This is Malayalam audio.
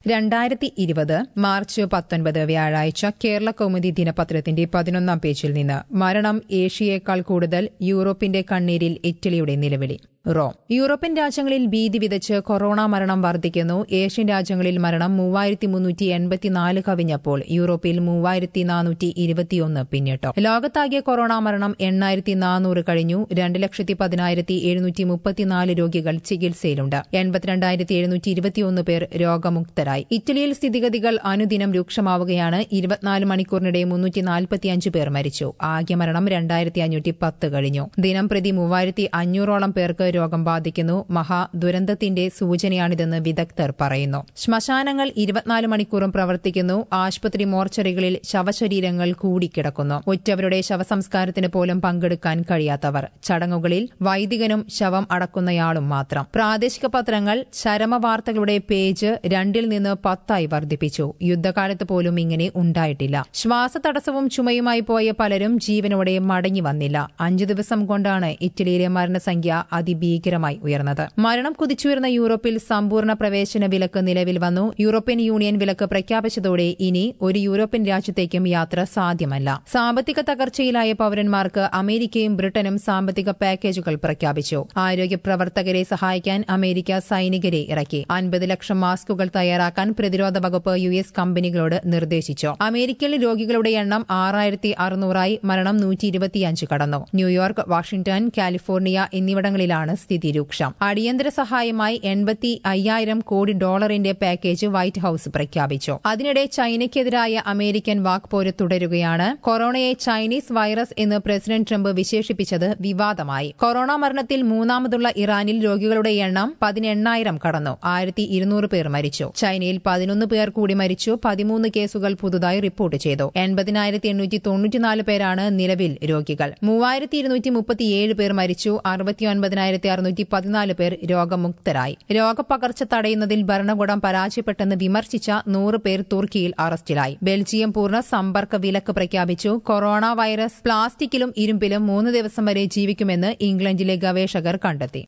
രണ്ടായിരത്തി ഇരുപത് മാർച്ച് പത്തൊൻപത് വ്യാഴാഴ്ച കേരള കൗമുദി ദിനപത്രത്തിന്റെ പതിനൊന്നാം പേജിൽ നിന്ന് മരണം ഏഷ്യയേക്കാൾ കൂടുതൽ യൂറോപ്പിന്റെ കണ്ണീരിൽ ഇറ്റലിയുടെ നിലവിളി റോം യൂറോപ്യൻ രാജ്യങ്ങളിൽ ഭീതി വിതച്ച് കൊറോണ മരണം വർദ്ധിക്കുന്നു ഏഷ്യൻ രാജ്യങ്ങളിൽ മരണം മൂവായിരത്തി മുന്നൂറ്റി എൺപത്തിനാല് കവിഞ്ഞപ്പോൾ യൂറോപ്പിൽ മൂവായിരത്തി നാനൂറ്റി ഇരുപത്തിയൊന്ന് പിന്നിട്ടു ലോകത്താകെ കൊറോണ മരണം എണ്ണായിരത്തി നാനൂറ് കഴിഞ്ഞു രണ്ട് ലക്ഷത്തി പതിനായിരത്തി എഴുന്നൂറ്റി മുപ്പത്തിനാല് രോഗികൾ ചികിത്സയിലുണ്ട് എൺപത്തിരണ്ടായിരത്തി എഴുന്നൂറ്റി ഇരുപത്തിയൊന്ന് പേർ രോഗമുക്തരായി ഇറ്റലിയിൽ സ്ഥിതിഗതികൾ അനുദിനം രൂക്ഷമാവുകയാണ് ഇരുപത്തിനാല് മണിക്കൂറിനിടെ മുന്നൂറ്റി നാൽപ്പത്തിയഞ്ച് പേർ മരിച്ചു ആകെ മരണം രണ്ടായിരത്തി അഞ്ഞൂറ്റി പത്ത് കഴിഞ്ഞു ദിനം പ്രതി മൂവായിരത്തി അഞ്ഞൂറോളം പേർക്ക് രോഗം ബാധിക്കുന്നു മഹാ ദുരന്തത്തിന്റെ സൂചനയാണിതെന്ന് വിദഗ്ധർ പറയുന്നു ശ്മശാനങ്ങൾ ഇരുപത്തിനാല് മണിക്കൂറും പ്രവർത്തിക്കുന്നു ആശുപത്രി മോർച്ചറികളിൽ ശവശരീരങ്ങൾ കൂടിക്കിടക്കുന്നു ഉറ്റവരുടെ ശവസംസ്കാരത്തിന് പോലും പങ്കെടുക്കാൻ കഴിയാത്തവർ ചടങ്ങുകളിൽ വൈദികനും ശവം അടക്കുന്നയാളും മാത്രം പ്രാദേശിക പത്രങ്ങൾ ചരമവാർത്തകളുടെ പേജ് രണ്ടിൽ നിന്ന് പത്തായി വർദ്ധിപ്പിച്ചു യുദ്ധകാലത്ത് പോലും ഇങ്ങനെ ഉണ്ടായിട്ടില്ല ശ്വാസതടസ്സവും ചുമയുമായി പോയ പലരും ജീവനോടെ മടങ്ങി വന്നില്ല അഞ്ചു ദിവസം കൊണ്ടാണ് ഇറ്റലിയിലെ മരണസംഖ്യ അതിഭീകരമായി ഉയർന്നത് മരണം കുതിച്ചുയർന്ന യൂറോപ്പിൽ സമ്പൂർണ്ണ പ്രവേശന വിലക്ക് നിലവിൽ വന്നു യൂറോപ്യൻ യൂണിയൻ വിലക്ക് പ്രഖ്യാപിച്ചതോടെ ഇനി ഒരു യൂറോപ്യൻ രാജ്യത്തേക്കും യാത്ര സാധ്യമല്ല സാമ്പത്തിക തകർച്ചയിലായ പൌരന്മാർക്ക് അമേരിക്കയും ബ്രിട്ടനും സാമ്പത്തിക പാക്കേജുകൾ പ്രഖ്യാപിച്ചു ആരോഗ്യ പ്രവർത്തകരെ സഹായിക്കാൻ അമേരിക്ക സൈനികരെ ഇറക്കി അൻപത് ലക്ഷം മാസ്കുകൾ തയ്യാറാക്കാൻ പ്രതിരോധ വകുപ്പ് യു എസ് കമ്പനികളോട് നിർദ്ദേശിച്ചു അമേരിക്കയിൽ രോഗികളുടെ എണ്ണം ആറായിരത്തി അറുന്നൂറായി മരണം നൂറ്റി ഇരുപത്തിയഞ്ച് കടന്നു ന്യൂയോർക്ക് വാഷിംഗ്ടൺ കാലിഫോർണിയ എന്നിവിടങ്ങളിലാണ് സ്ഥിതി രൂക്ഷം അടിയന്തര സഹായമായി എൺപത്തി അയ്യായിരം കോടി ഡോളറിന്റെ പാക്കേജ് വൈറ്റ് ഹൌസ് പ്രഖ്യാപിച്ചു അതിനിടെ ചൈനയ്ക്കെതിരായ അമേരിക്കൻ വാക്പോര് തുടരുകയാണ് കൊറോണയെ ചൈനീസ് വൈറസ് എന്ന് പ്രസിഡന്റ് ട്രംപ് വിശേഷിപ്പിച്ചത് വിവാദമായി കൊറോണ മരണത്തിൽ മൂന്നാമതുള്ള ഇറാനിൽ രോഗികളുടെ എണ്ണം പതിനെണ്ണായിരം കടന്നു ആയിരത്തി ഇരുന്നൂറ് പേർ മരിച്ചു ചൈനയിൽ പതിനൊന്ന് പേർ കൂടി മരിച്ചു പതിമൂന്ന് കേസുകൾ പുതുതായി റിപ്പോർട്ട് ചെയ്തു എൺപതിനായിരത്തി എണ്ണൂറ്റി തൊണ്ണൂറ്റിനാല് പേരാണ് നിലവിൽ രോഗികൾ മൂവായിരത്തി ഇരുന്നൂറ്റി മുപ്പത്തിയേഴ് പേർ മരിച്ചു അറുപത്തിയൊൻപതിനായിരത്തി അറുന്നൂറ്റി പതിനാല് പേർ രോഗമുക്തരായി രോഗപകർച്ച തടയുന്നതിൽ ഭരണകൂടം പരാജയപ്പെട്ടെന്ന് വിമർശിച്ച നൂറ് പേർ തുർക്കിയിൽ അറസ്റ്റിലായി ബെൽജിയം പൂർണ്ണ സമ്പർക്ക വിലക്ക് പ്രഖ്യാപിച്ചു കൊറോണ വൈറസ് പ്ലാസ്റ്റിക്കിലും ഇരുമ്പിലും മൂന്ന് ദിവസം വരെ ജീവിക്കുമെന്ന് ഇംഗ്ലണ്ടിലെ ഗവേഷകർ കണ്ടെത്തി